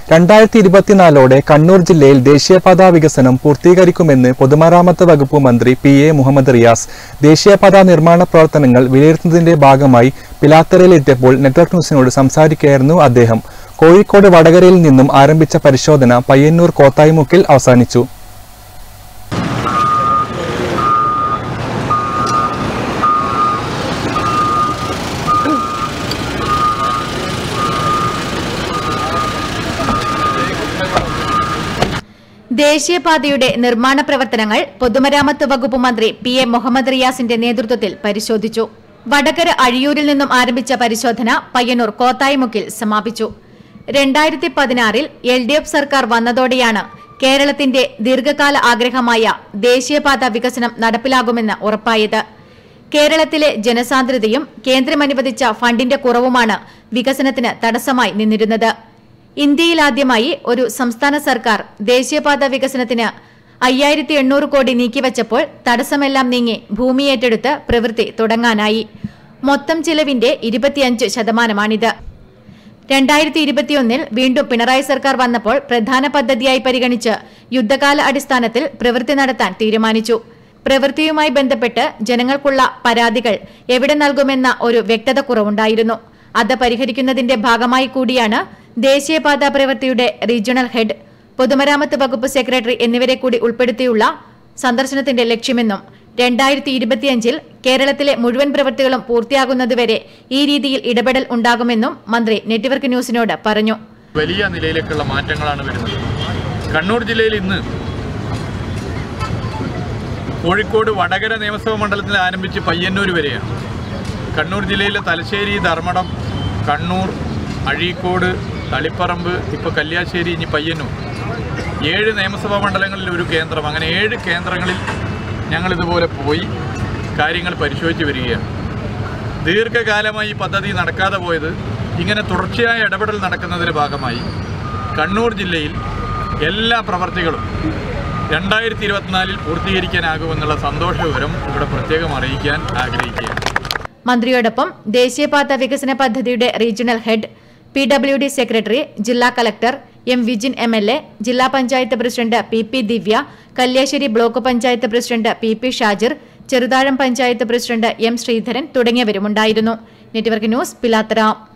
രണ്ടായിരത്തി ഇരുപത്തിനാലോടെ കണ്ണൂർ ജില്ലയിൽ ദേശീയപാതാ വികസനം പൂർത്തീകരിക്കുമെന്ന് പൊതുമരാമത്ത് വകുപ്പ് മന്ത്രി പി എ മുഹമ്മദ് റിയാസ് ദേശീയപാതാ നിർമ്മാണ പ്രവർത്തനങ്ങൾ വിലയിരുത്തുന്നതിന്റെ ഭാഗമായി പിലാത്തറയിലെത്തിയപ്പോൾ നെറ്റ്വർക്ക് ന്യൂസിനോട് സംസാരിക്കുകയായിരുന്നു അദ്ദേഹം കോഴിക്കോട് വടകരയിൽ നിന്നും ആരംഭിച്ച പരിശോധന പയ്യന്നൂർ കോത്തായിമുക്കിൽ അവസാനിച്ചു ദേശീയപാതയുടെ നിർമ്മാണ പ്രവർത്തനങ്ങൾ പൊതുമരാമത്ത് വകുപ്പ് മന്ത്രി പി എ മുഹമ്മദ് റിയാസിന്റെ നേതൃത്വത്തിൽ പരിശോധിച്ചു വടകര അഴിയൂരിൽ നിന്നും ആരംഭിച്ച പരിശോധന പയ്യന്നൂർ കോത്തായിമുക്കിൽ സമാപിച്ചു രണ്ടായിരത്തി പതിനാറിൽ എൽ ഡി എഫ് സർക്കാർ വന്നതോടെയാണ് കേരളത്തിന്റെ ദീർഘകാല ആഗ്രഹമായ ദേശീയപാത വികസനം നടപ്പിലാകുമെന്ന് ഉറപ്പായത് കേരളത്തിലെ ജനസാന്ദ്രതയും കേന്ദ്രം അനുവദിച്ച ഫണ്ടിന്റെ കുറവുമാണ് വികസനത്തിന് തടസ്സമായി നിന്നിരുന്നത് ഇന്ത്യയിലാദ്യമായി ഒരു സംസ്ഥാന സർക്കാർ ദേശീയപാത വികസനത്തിന് അയ്യായിരത്തി എണ്ണൂറ് കോടി നീക്കിവച്ചപ്പോൾ തടസ്സമെല്ലാം നീങ്ങി ഭൂമി ഏറ്റെടുത്ത് പ്രവൃത്തി തുടങ്ങാനായി മൊത്തം ചിലവിന്റെ ഇരുപത്തിയഞ്ച് ശതമാനമാണിത് രണ്ടായിരത്തി ഇരുപത്തിയൊന്നിൽ വീണ്ടും പിണറായി സർക്കാർ വന്നപ്പോൾ പ്രധാന പദ്ധതിയായി പരിഗണിച്ച് യുദ്ധകാല അടിസ്ഥാനത്തിൽ പ്രവൃത്തി നടത്താൻ തീരുമാനിച്ചു പ്രവൃത്തിയുമായി ബന്ധപ്പെട്ട് ജനങ്ങൾക്കുള്ള പരാതികൾ എവിടെ നൽകുമെന്ന ഒരു വ്യക്തത കുറവുണ്ടായിരുന്നു അത് പരിഹരിക്കുന്നതിന്റെ ഭാഗമായി കൂടിയാണ് ദേശീയപാത പ്രവൃത്തിയുടെ റീജിയണൽ ഹെഡ് പൊതുമരാമത്ത് വകുപ്പ് സെക്രട്ടറി എന്നിവരെ കൂടി ഉൾപ്പെടുത്തിയുള്ള സന്ദർശനത്തിന്റെ ലക്ഷ്യമെന്നും രണ്ടായിരത്തി ഇരുപത്തിയഞ്ചിൽ കേരളത്തിലെ മുഴുവൻ പ്രവൃത്തികളും പൂർത്തിയാകുന്നതുവരെ ഈ രീതിയിൽ ഇടപെടൽ ഉണ്ടാകുമെന്നും മന്ത്രി നെറ്റ്വർക്ക് ന്യൂസിനോട് പറഞ്ഞു വലിയ നിലയിലേക്കുള്ള മാറ്റങ്ങളാണ് വരുന്നത് കണ്ണൂർ ജില്ലയിൽ ഇന്ന് കോഴിക്കോട് വടകര നിയമസഭാ മണ്ഡലത്തിൽ ആരംഭിച്ച് പയ്യന്നൂർ വരെയാണ് കണ്ണൂർ ജില്ലയിലെ തലശ്ശേരി ധർമ്മടം കണ്ണൂർ അഴീക്കോട് തളിപ്പറമ്പ് ഇപ്പോൾ കല്യാശ്ശേരി ഇനി പയ്യന്നൂർ ഏഴ് നിയമസഭാ മണ്ഡലങ്ങളിൽ ഒരു കേന്ദ്രം അങ്ങനെ ഏഴ് കേന്ദ്രങ്ങളിൽ ഞങ്ങളിതുപോലെ പോയി കാര്യങ്ങൾ പരിശോധിച്ച് വരികയാണ് ദീർഘകാലമായി ഈ പദ്ധതി നടക്കാതെ പോയത് ഇങ്ങനെ തുടർച്ചയായ ഇടപെടൽ നടക്കുന്നതിൻ്റെ ഭാഗമായി കണ്ണൂർ ജില്ലയിൽ എല്ലാ പ്രവർത്തികളും രണ്ടായിരത്തി ഇരുപത്തിനാലിൽ പൂർത്തീകരിക്കാനാകുമെന്നുള്ള സന്തോഷ വിവരം ഇവിടെ പ്രത്യേകം അറിയിക്കാൻ ആഗ്രഹിക്കുകയാണ് മന്ത്രിയോടൊപ്പം ദേശീയപാത വികസന പദ്ധതിയുടെ regional head P W D secretary ജില്ലാ collector M Vijin M L A ജില്ലാ panchayat president P P Divya Kalliasseri block panchayat president P P Shajir Cheruthazham panchayat president M Sreedharan തുടങ്ങിയവരുമുണ്ടായിരുന്നു നെറ്റ്വർക്ക് ന്യൂസ് പിലാത്തറ